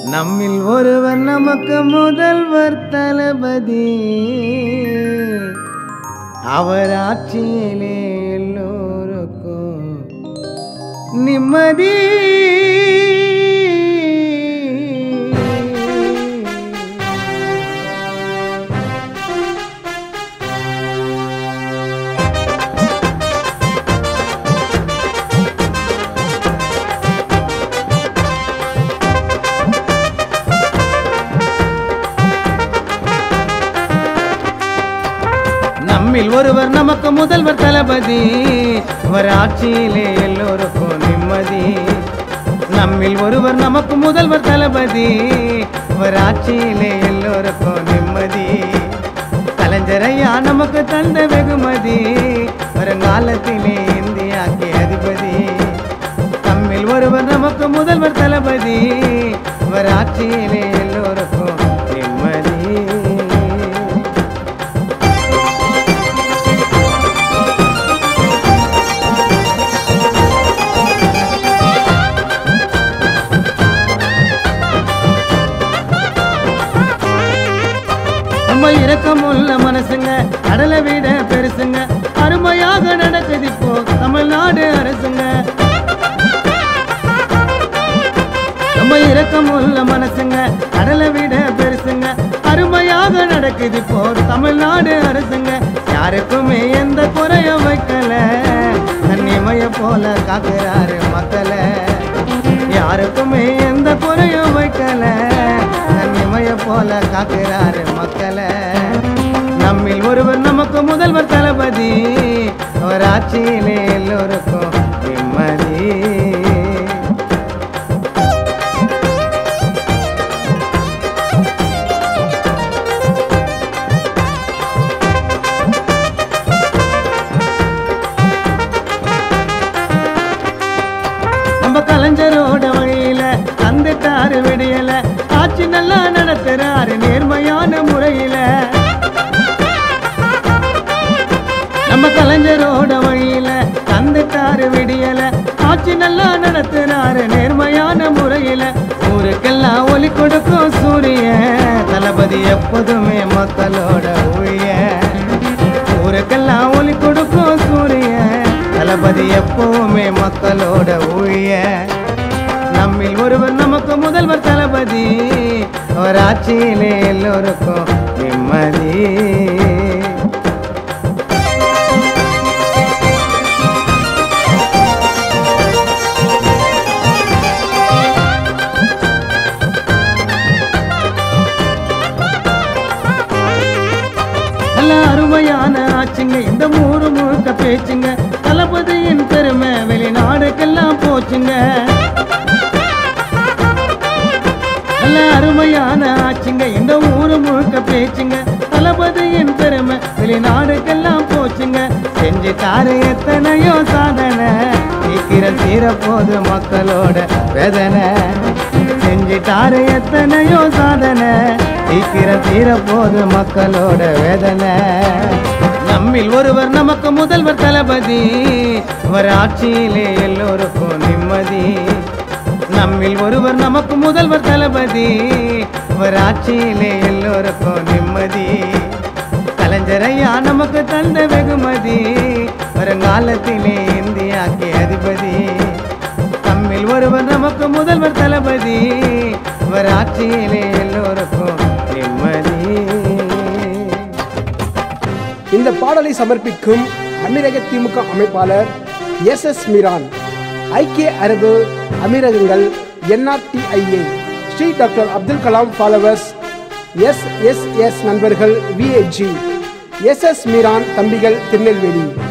நம்மில் ஒருவர் நமக்கு முதல்வர் தளபதி அவர் ஆட்சியிலே எல்லோருக்கும் நிம்மதி நம்மில் ஒருவர் நமக்கு முதல்வர் தளபதி அவர் ஆட்சியிலே எல்லோருக்கும் நிம்மதி நம்மில் ஒருவர் நமக்கு முதல்வர் தளபதி அவர் ஆட்சியிலே எல்லோருக்கும் நிம்மதி கலைஞரையா நமக்கு தந்த வெகுமதி வருங்காலத்திலே இந்தியாக்கு அதிபதி நம்மில் ஒருவர் நமக்கு முதல்வர் தளபதி அவர் ஆட்சியிலே எல்லோருக்கும் நிம்மதி நம்ம இரக்கமுள்ள மனசுங்க கடலை விட பெருசுங்க அருமையாக நடக்குது இப்போ தமிழ்நாடு அரசுங்க நம்ம இரக்கமுள்ள மனசுங்க கடலை விட பெருசுங்க அருமையாக நடக்குது இப்போ தமிழ்நாடு அரசுங்க யாருக்குமே எந்த குறைய வைக்கல தன்னிமய போல காக்குறாரு மக்களை யாருக்குமே எந்த குறையும் வைக்கல தன்னிமய போல காக்குறாரு மக்களை நம்மில் ஒருவர் நமக்கு முதல்வர் தளபதி அவர் ஆட்சியிலே எல்லோருக்கும் நிம்மதி நம்ம கலைஞரோட வழியில தந்துட்டாரு விடியல ஆட்சி நல்லா நடத்துறாரு நேர்மையான முறையில நம்ம கலைஞரோட வழியில தந்துட்டாரு விடியல ஆட்சி நல்லா நடத்துறாரு நேர்மையான முறையில ஊருக்கெல்லாம் ஒளி கொடுக்கும் சூரிய தளபதி எப்போதுமே மக்களோட ஊழிய ஊருக்கெல்லாம் ஒளி கொடுக்கும் சூரிய தளபதி எப்பவுமே மக்களோட ஊழிய நம்மில் ஒருவர் நமக்கு முதல்வர் தளபதி அவர் ஆட்சியிலே எல்லோருக்கும் நிம்மதி நல்ல அருமையான ஆச்சுங்க இந்த ஊரு முழுக்க பேச்சுங்க தளபதியின் பெருமை வெளிநாடுக்கெல்லாம் போச்சுங்க நல்ல அருமையான ஆச்சுங்க இந்த ஊரு முழுக்க பேச்சுங்க தளபதியின் பெருமை வெளிநாடுக்கெல்லாம் போச்சுங்க செஞ்சு தாரு எத்தனையோ சாதனை சீக்கிரம் தீரப்போது மக்களோட வேதனை செஞ்சிட்டாரு எத்தனையோ சாதனை சீக்கிரம் தீரப்போது மக்களோட வேதனை நம்மில் ஒருவர் நமக்கு முதல்வர் தளபதி அவர் ஆட்சியிலே எல்லோருக்கும் நிம்மதி நம்மில் ஒருவர் நமக்கு முதல்வர் தளபதி அவர் ஆட்சியிலே எல்லோருக்கும் நிம்மதி கலைஞரையா நமக்கு தந்த வெகுமதி வருங்காலத்திலே இந்தியாக்கு அதிபதி நம்மில் ஒருவர் நமக்கு முதல்வர் தளபதி அவர் ஆட்சியிலே எல்லோருக்கும் நிம்மதி இந்த பாடலை சமர்ப்பிக்கும் அமீரக திமுக அமைப்பாளர் எஸ் எஸ் மிரான் ஐக்கிய அரபு அமீரகங்கள் NRTIA Shri doctor Abdul Kalam followers S S S நண்பர்கள் விஏஜி எஸ் எஸ் மீரான் தம்பிகள் திருநெல்வேலி